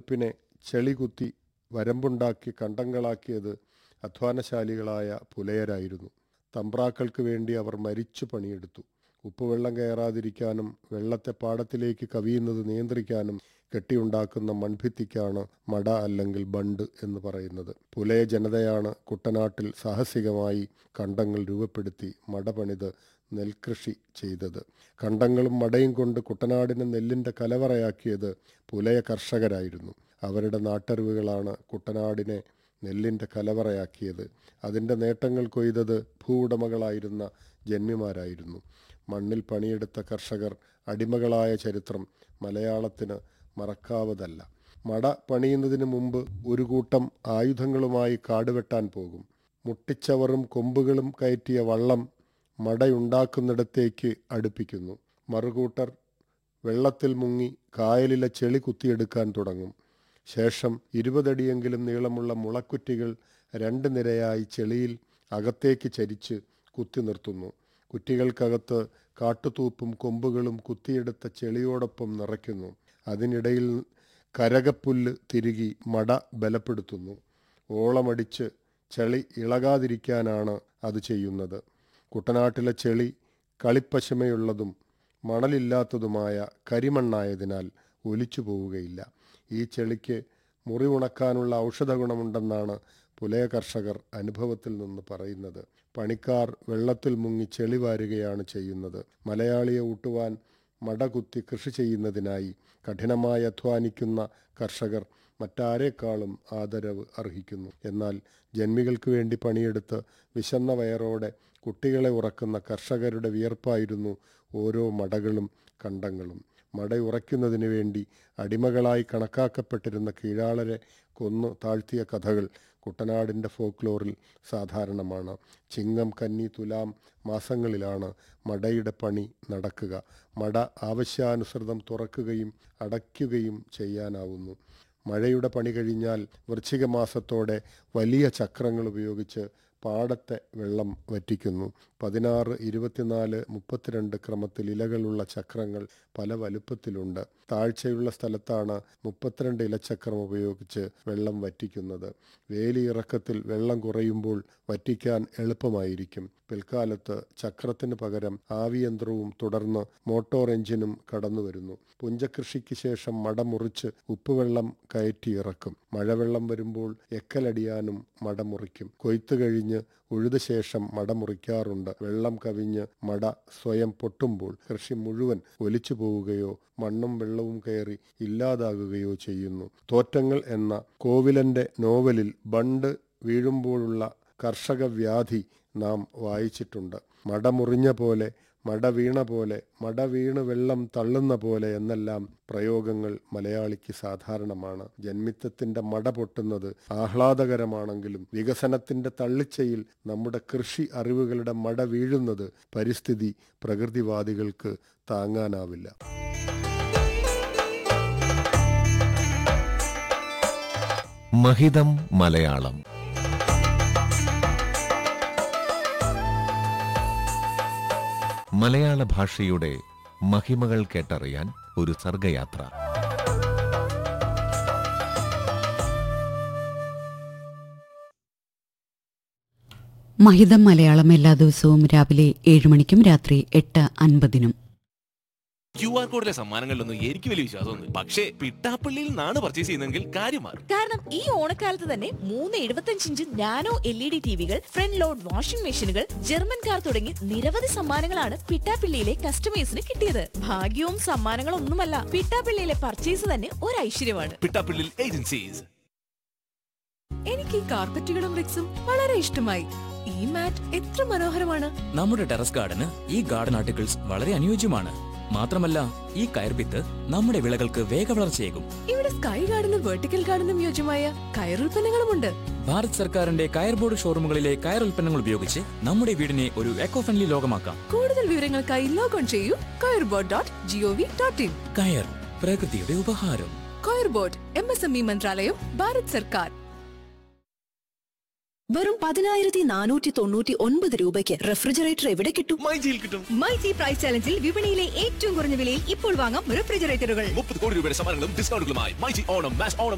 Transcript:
വിളവെടുപ്പിനെ ചെളി കുത്തി വരമ്പുണ്ടാക്കി കണ്ടങ്ങളാക്കിയത് അധ്വാനശാലികളായ പുലയരായിരുന്നു തമ്പ്രാക്കൾക്ക് വേണ്ടി അവർ മരിച്ചു പണിയെടുത്തു ഉപ്പുവെള്ളം കയറാതിരിക്കാനും വെള്ളത്തെ പാടത്തിലേക്ക് കവിയുന്നത് നിയന്ത്രിക്കാനും കെട്ടിയുണ്ടാക്കുന്ന മൺഭിത്തിക്കാണ് മട അല്ലെങ്കിൽ ബണ്ട് എന്ന് പറയുന്നത് പുലയ ജനതയാണ് കുട്ടനാട്ടിൽ സാഹസികമായി കണ്ടങ്ങൾ രൂപപ്പെടുത്തി മട പണിത് നെൽകൃഷി ചെയ്തത് കണ്ടങ്ങളും മടയും കൊണ്ട് കുട്ടനാടിനെ നെല്ലിൻ്റെ കലവറയാക്കിയത് പുലയ കർഷകരായിരുന്നു അവരുടെ നാട്ടറിവുകളാണ് കുട്ടനാടിനെ നെല്ലിൻ്റെ കലവറയാക്കിയത് അതിൻ്റെ നേട്ടങ്ങൾ കൊയ്തത് ഭൂവുടമകളായിരുന്ന ജന്മിമാരായിരുന്നു മണ്ണിൽ പണിയെടുത്ത കർഷകർ അടിമകളായ ചരിത്രം മലയാളത്തിന് മറക്കാവതല്ല മട പണിയുന്നതിന് മുമ്പ് ഒരു കൂട്ടം ആയുധങ്ങളുമായി കാടുവെട്ടാൻ പോകും മുട്ടിച്ചവറും കൊമ്പുകളും കയറ്റിയ വള്ളം മടയുണ്ടാക്കുന്നിടത്തേക്ക് അടുപ്പിക്കുന്നു മറുകൂട്ടർ വെള്ളത്തിൽ മുങ്ങി കായലിലെ ചെളി കുത്തിയെടുക്കാൻ തുടങ്ങും ശേഷം ഇരുപതടിയെങ്കിലും നീളമുള്ള മുളക്കുറ്റികൾ രണ്ട് നിരയായി ചെളിയിൽ അകത്തേക്ക് ചരിച്ച് കുത്തി നിർത്തുന്നു കുറ്റികൾക്കകത്ത് കാട്ടുതൂപ്പും കൊമ്പുകളും കുത്തിയെടുത്ത ചെളിയോടൊപ്പം നിറയ്ക്കുന്നു അതിനിടയിൽ കരകപ്പുല്ല് തിരുകി മട ബലപ്പെടുത്തുന്നു ഓളമടിച്ച് ചെളി ഇളകാതിരിക്കാനാണ് അത് ചെയ്യുന്നത് കുട്ടനാട്ടിലെ ചെളി കളിപ്പശമയുള്ളതും മണലില്ലാത്തതുമായ കരിമണ്ണായതിനാൽ ഒലിച്ചു പോവുകയില്ല ഈ ചെളിക്ക് മുറിവുണക്കാനുള്ള ഔഷധ ഗുണമുണ്ടെന്നാണ് പുലയ കർഷകർ അനുഭവത്തിൽ നിന്ന് പറയുന്നത് പണിക്കാർ വെള്ളത്തിൽ മുങ്ങി ചെളി വാരുകയാണ് ചെയ്യുന്നത് മലയാളിയെ ഊട്ടുവാൻ മടകുത്തി കൃഷി ചെയ്യുന്നതിനായി കഠിനമായി അധ്വാനിക്കുന്ന കർഷകർ മറ്റാരേക്കാളും ആദരവ് അർഹിക്കുന്നു എന്നാൽ ജന്മികൾക്ക് വേണ്ടി പണിയെടുത്ത് വിശന്ന വയറോടെ കുട്ടികളെ ഉറക്കുന്ന കർഷകരുടെ വിയർപ്പായിരുന്നു ഓരോ മടകളും കണ്ടങ്ങളും മട ഉറയ്ക്കുന്നതിന് വേണ്ടി അടിമകളായി കണക്കാക്കപ്പെട്ടിരുന്ന കീഴാളരെ കൊന്നു താഴ്ത്തിയ കഥകൾ കുട്ടനാടിൻ്റെ ഫോക്ലോറിൽ സാധാരണമാണ് ചിങ്ങം കന്നി തുലാം മാസങ്ങളിലാണ് മടയുടെ പണി നടക്കുക മട ആവശ്യാനുസൃതം തുറക്കുകയും അടയ്ക്കുകയും ചെയ്യാനാവുന്നു മഴയുടെ പണി കഴിഞ്ഞാൽ വൃശ്ചിക മാസത്തോടെ വലിയ ചക്രങ്ങൾ ഉപയോഗിച്ച് പാടത്തെ വെള്ളം വറ്റിക്കുന്നു പതിനാറ് ഇരുപത്തിനാല് മുപ്പത്തിരണ്ട് ക്രമത്തിൽ ഇലകളുള്ള ചക്രങ്ങൾ പല വലുപ്പത്തിലുണ്ട് താഴ്ചയുള്ള സ്ഥലത്താണ് മുപ്പത്തിരണ്ട് ഇലച്ചക്രം ഉപയോഗിച്ച് വെള്ളം വറ്റിക്കുന്നത് വേലിയിറക്കത്തിൽ വെള്ളം കുറയുമ്പോൾ വറ്റിക്കാൻ എളുപ്പമായിരിക്കും പിൽക്കാലത്ത് ചക്രത്തിന് പകരം ആവിയന്ത്രവും തുടർന്ന് മോട്ടോർ എഞ്ചിനും കടന്നുവരുന്നു പുഞ്ചകൃഷിക്ക് ശേഷം മട മുറിച്ച് ഉപ്പുവെള്ളം കയറ്റി ഇറക്കും മഴവെള്ളം വരുമ്പോൾ എക്കലടിയാനും മട മുറിക്കും കൊയ്ത്ത് കഴിഞ്ഞ് ഉഴുത ശേഷം മട മുറിക്കാറുണ്ട് വെള്ളം കവിഞ്ഞ് മട സ്വയം പൊട്ടുമ്പോൾ കൃഷി മുഴുവൻ ഒലിച്ചു പോവുകയോ മണ്ണും വെള്ളവും കയറി ഇല്ലാതാകുകയോ ചെയ്യുന്നു തോറ്റങ്ങൾ എന്ന കോവിലന്റെ നോവലിൽ ബണ്ട് വീഴുമ്പോഴുള്ള കർഷക വ്യാധി നാം വായിച്ചിട്ടുണ്ട് മട മുറിഞ്ഞ പോലെ മട വീണ പോലെ മട വീണ് വെള്ളം തള്ളുന്ന പോലെ എന്നെല്ലാം പ്രയോഗങ്ങൾ മലയാളിക്ക് സാധാരണമാണ് ജന്മിത്തത്തിന്റെ മട പൊട്ടുന്നത് ആഹ്ലാദകരമാണെങ്കിലും വികസനത്തിന്റെ തള്ളിച്ചയിൽ നമ്മുടെ കൃഷി അറിവുകളുടെ മട വീഴുന്നത് പരിസ്ഥിതി പ്രകൃതിവാദികൾക്ക് താങ്ങാനാവില്ല മഹിതം മലയാളം മലയാള ഭാഷയുടെ മഹിമകൾ കേട്ടറിയാൻ ഒരു സർഗയാത്ര മഹിതം മലയാളം എല്ലാ ദിവസവും രാവിലെ ഏഴ് മണിക്കും രാത്രി എട്ട് അൻപതിനും ക്യു ആർ കോഡിലെ സമ്മാനങ്ങളിലൊന്നും എനിക്ക് വലിയ വിശ്വാസമൊന്നും പക്ഷേ പിട്ടാപ്പള്ളിയിൽ നിന്നാണ് പർച്ചേസ് ചെയ്യുന്നതെങ്കിൽ കാര്യം മാറും കാരണം ഈ ഓണക്കാലത്ത് തന്നെ മൂന്ന് എഴുപത്തഞ്ച് inch nano L E D ടിവികൾ ഫ്രണ്ട് ലോഡ് വാഷിംഗ് മെഷീനുകൾ ജർമ്മൻ കാർ തുടങ്ങി നിരവധി സമ്മാനങ്ങളാണ് പിട്ടാപ്പിള്ളിയിലെ കസ്റ്റമേഴ്സിന് കിട്ടിയത് ഭാഗ്യവും സമ്മാനങ്ങളൊന്നുമല്ല പിട്ടാപ്പിള്ളിയിലെ പർച്ചേസ് തന്നെ ഒരു ഐശ്വര്യമാണ് പിട്ടാപ്പള്ളിയിൽ ഏജൻസീസ് എനിക്ക് ഈ കാർപ്പറ്റുകളും റിക്സും വളരെ ഇഷ്ടമായി ഈ മാറ്റ് എത്ര മനോഹരമാണ് നമ്മുടെ ടെറസ് ഗാർഡന് ഈ ഗാർഡൻ ആർട്ടിക്കിൾസ് വളരെ അനുയോജ്യമാണ് മാത്രമല്ല ഈ കയർപിത്ത് നമ്മുടെ വിളകൾക്ക് വേഗവളർച്ചയേകും ഇവിടെ സ്കൈ ഗാർഡനും വെർട്ടിക്കൽ ഗാർഡനും യോജ്യമായ കയറുൽപ്പന്നങ്ങളുമുണ്ട് ഭാരത് സർക്കാരിന്റെ കയർ ബോർഡ് ഷോറൂമുകളിലെ കയർ ഉൽപ്പന്നങ്ങൾ ഉപയോഗിച്ച് നമ്മുടെ വീടിനെ ഒരു എക്കോ ഫ്രണ്ട്ലി ലോകമാക്കാം കൂടുതൽ വിവരങ്ങൾക്കായി ലോഗോൺ ചെയ്യൂ coirboard dot gov dot in കയർ പ്രകൃതിയുടെ ഉപഹാരം coir board M S M E മന്ത്രാലയം ഭാരത് സർക്കാർ വെറും പതിനായിരത്തി നാനൂറ്റി തൊണ്ണൂറ്റി ഒൻപത് രൂപയ്ക്ക് റെഫ്രിജറേറ്റർ എവിടെ കിട്ടും മൈജിയിൽ കിട്ടും മൈജി പ്രൈസ് ചലഞ്ചിൽ വിപണിയിലെ ഏറ്റവും കുറഞ്ഞ വിലയിൽ ഇപ്പോൾ വാങ്ങാം റെഫ്രിജറേറ്ററുകൾ മുപ്പത് കോടി രൂപയുടെ സമ്മാനങ്ങളും ഡിസ്കൗണ്ടുകളുമായി മൈജി ഓണം മാസ് ഓണം